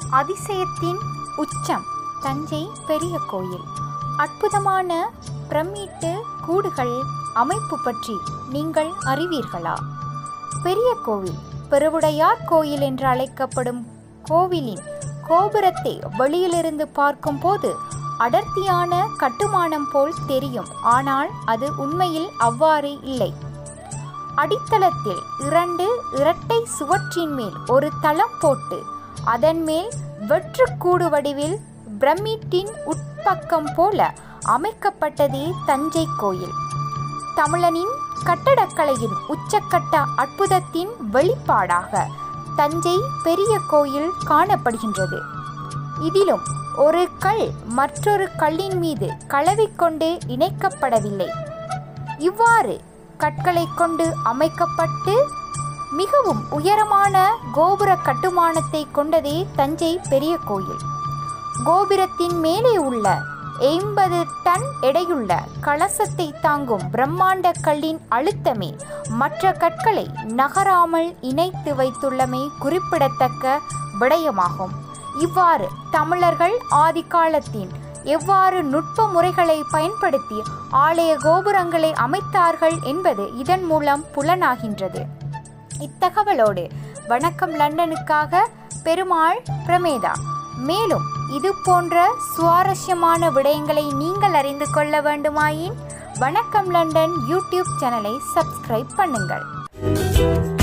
அதிசயத்தின் உச்சம் தஞ்சை பெரிய கோயில் அற்புதமான பிரமிட்டு கூடுகள் அமைப்பு பற்றி நீங்கள் அறிவீர்களா பெரிய கோவில் பெருவுடையார் கோயில் என்று அழைக்கப்படும் கோவிலின் கோபுரத்தை வெளியிலிருந்து பார்க்கும்போது அடர்த்தியான கட்டுமானம் போல் தெரியும் ஆனால் அது உண்மையில் அவ்வாறு இல்லை அடித்தளத்தில் இரண்டு இரட்டை சுவற்றின் மேல் ஒரு தளம் போட்டு அதன் மேல் வெற்றுக்கூடு வடிவில் பிரமிட்டின் உட்பக்கம் போல அமைக்கப்பட்டதே தஞ்சை கோயில் தமிழனின் கட்டடக்கலையின் உச்சக்கட்ட அற்புதத்தின் வெளிப்பாடாக தஞ்சை பெரிய கோயில் காணப்படுகின்றது இதிலும் ஒரு கல் மற்றொரு கல்லின் மீது கலவிக்கொண்டு இணைக்கப்படவில்லை இவ்வாறு கற்களை கொண்டு அமைக்கப்பட்டு மிகவும் உயரமான கோபுர கட்டுமானத்தை கொண்டதே தஞ்சை பெரிய கோயில் கோபுரத்தின் மேலே உள்ள எண்பது டன் எடையுள்ள கலசத்தை தாங்கும் பிரம்மாண்ட கல்லின் அழுத்தமே மற்ற கற்களை நகராமல் இணைத்து வைத்துள்ளமை குறிப்பிடத்தக்க விடயமாகும் இவ்வாறு தமிழர்கள் ஆதி காலத்தின் எவ்வாறு நுட்ப முறைகளை பயன்படுத்தி ஆலய கோபுரங்களை அமைத்தார்கள் என்பது இதன் மூலம் புலனாகின்றது இத்தகவலோடு வணக்கம் லண்டனுக்காக பெருமாள் பிரமேதா மேலும் இது போன்ற சுவாரஸ்யமான விடயங்களை நீங்கள் அறிந்து கொள்ள வேண்டுமாயின் வணக்கம் லண்டன் யூடியூப் சேனலை சப்ஸ்கிரைப் பண்ணுங்கள்